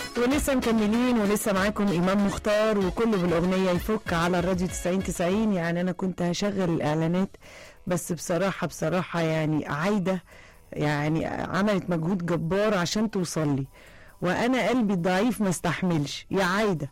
ولسه مكملين ولسه معاكم امام مختار وكله بالاغنيه يفك على الراديو 90 90 يعني انا كنت هشغل الاعلانات بس بصراحه بصراحه يعني عايده يعني عملت مجهود جبار عشان توصل لي وانا قلبي الضعيف ما استحملش يا عايده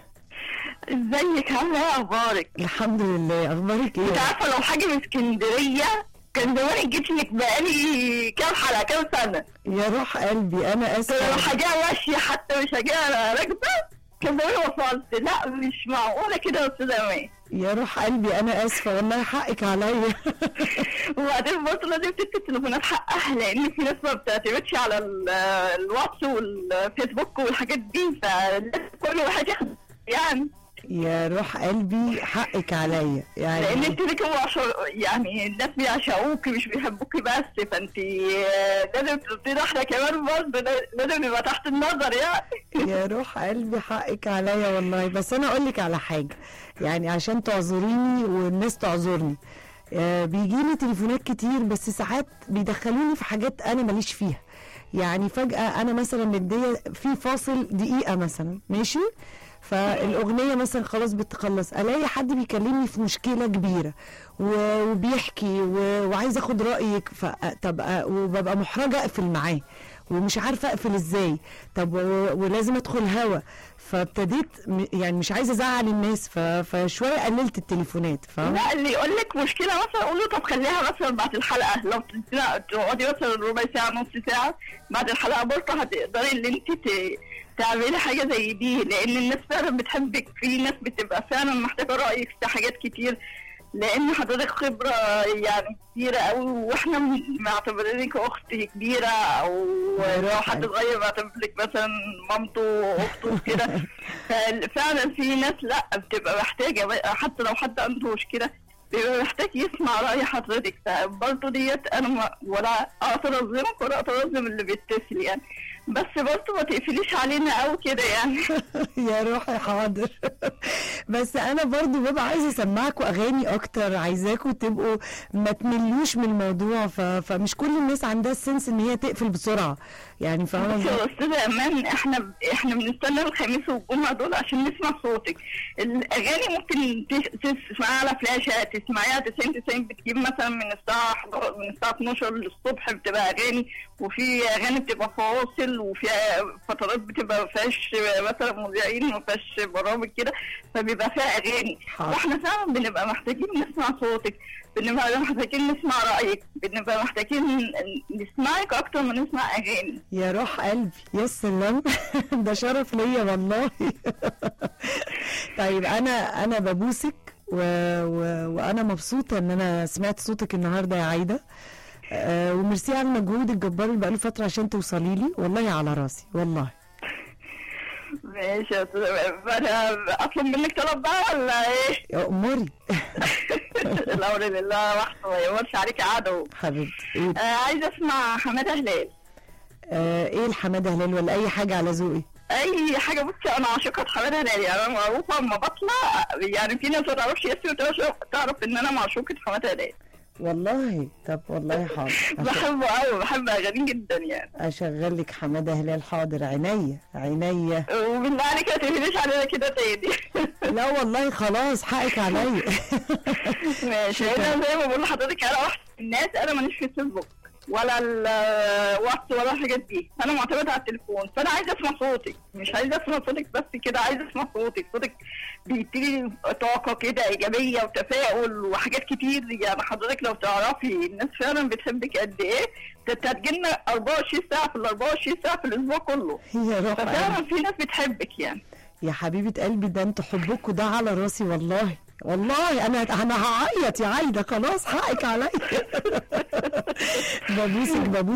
ازيك عامله ايه اخبارك؟ الحمد لله اخبارك انت ايه عارفه لو حاجه من اسكندريه كان زمان جيت لك بقالي كام حلقه كام سنه يا روح قلبي انا لو اسفه حاجه ماشيه حتى مش حاجه راكبه كان زمان وصلت لا مش معقوله كده يا استاذه امان يا روح قلبي انا اسفه والله حقك عليا وبعدين برضه لازم تدي التليفونات حقها لان في ناس ما بتعتمدش على ال- الواتس والفيسبوك والحاجات دي فلازم كل واحد ياخد يعني يا روح قلبي حقك عليا لان يعني انت ليك عشر يعني الناس بيعشقوكي مش بيحبوكي بس فانت آه، لازم تبتدي احنا كمان برضه لازم نبقى تحت النظر يعني يا روح قلبي حقك عليا والله بس انا اقول لك على حاجه يعني عشان تعذريني والناس تعذرني آه بيجي لي تليفونات كتير بس ساعات بيدخلوني في حاجات انا ماليش فيها يعني فجاه انا مثلا مديه في فاصل دقيقه مثلا ماشي فالاغنيه مثلا خلاص بتخلص الاقي حد بيكلمني في مشكله كبيره و- وبيحكي و- وعايز اخد رايك ف طب أ- وببقى محرجه اقفل معاه ومش عارفه اقفل ازاي طب و- ولازم ادخل هوا فابتديت م- يعني مش عايزه ازعل الناس ف- فشويه قللت التليفونات فاهمه لا اللي يقول لك مشكله مثلا اقول له طب خليها مثلا بعد الحلقه لو تدينا- تقعدي مثلا ربع ساعه نص ساعه بعد الحلقه برضه هتقدري ان انت ت- تعملي حاجه زي دي لان الناس فعلا بتحبك في ناس بتبقى فعلا محتاجه رايك في حاجات كتير لان حضرتك خبره يعني كبيره قوي واحنا م- معتبرينك اخت كبيره او لو حد صغير معتبرك مثلا مامته اخته كده ففعلا في ناس لا بتبقى محتاجه بقى حتى لو حد عنده مشكله بيبقى محتاج يسمع رأي حضرتك فبرضه ديت انا ما ولا اقدر اظلمك ولا اقدر اظلم اللي بيتصل يعني بس برضه ما تقفليش علينا قوي كده يعني يا روحي حاضر بس انا برضو ببقى عايزه اسمعكم اغاني اكتر عايزاكم تبقوا ما تملوش من الموضوع ف... فمش كل الناس عندها السنس ان هي تقفل بسرعه يعني فاهمه بصي يا ازاي؟ استاذه امان احنا احنا بنستنى الخميس والجمعه دول عشان نسمع صوتك الاغاني ممكن تس- تسمعيها على فلاشه تسمعيها 90 90 بتجيب مثلا من الساعه 11 من الساعه 12 للصبح بتبقى اغاني وفي اغاني بتبقى فواصل وفي فترات بتبقى ما فيهاش مثلا مذيعين ما فيهاش برامج كده فبيبقى فيها اغاني حاضر. واحنا فعلا بنبقى محتاجين نسمع صوتك بنبقى محتاجين نسمع رايك بنبقى محتاجين نسمعك اكتر ما نسمع اغاني يا روح قلبي يا سلام ده شرف ليا والله طيب انا انا ببوسك و... و... وانا مبسوطه ان انا سمعت صوتك النهارده يا عايده آه وميرسي على المجهود الجبار اللي بقاله فتره عشان توصلي لي والله على راسي والله ماشي يا أستاذ انا اطلب منك طلب بقى ولا ايه؟ يا اموري الامر لله وحده ما يمرش عليك عدو حبيبتي ايه آه عايزه اسمع حماده هلال آه ايه الحماده هلال ولا اي حاجه على ذوقي اي حاجه بصي انا عاشقه حماده هلال يعني انا معروفه اما بطلع يعني في ناس ما تعرفش اسمي وتعرف- تعرف ان انا معشوقه حماده هلال والله طب والله حاضر أش- بحبه قوي بحب اغانيه جدا يعني اشغل لك حماده هلال حاضر عينيا عينيا وبالله عليك ما تقفليش علينا كده تاني لا والله خلاص حقك عليا ماشي شكراً. انا زي ما بقول لحضرتك انا واحد من الناس انا ماليش في الفيسبوك ولا الواتس ولا الحاجات دي انا معتمده على التليفون فانا عايزه اسمع صوتك مش عايزه اسمع صوتك بس كده عايزه اسمع صوتك صوتك بيديني طاقه كده ايجابيه وتفاؤل وحاجات كتير يعني حضرتك لو تعرفي الناس فعلا بتحبك قد ايه ده هتجيلنا 24 ساعه في ال 24 ساعه في الاسبوع كله يا روح قلبي. ففعلا في ناس بتحبك يعني يا حبيبه قلبي ده انتوا حبكم ده على راسي والله والله انا انا هعيط يا عايده خلاص حقك عليا ببوسك ببوسك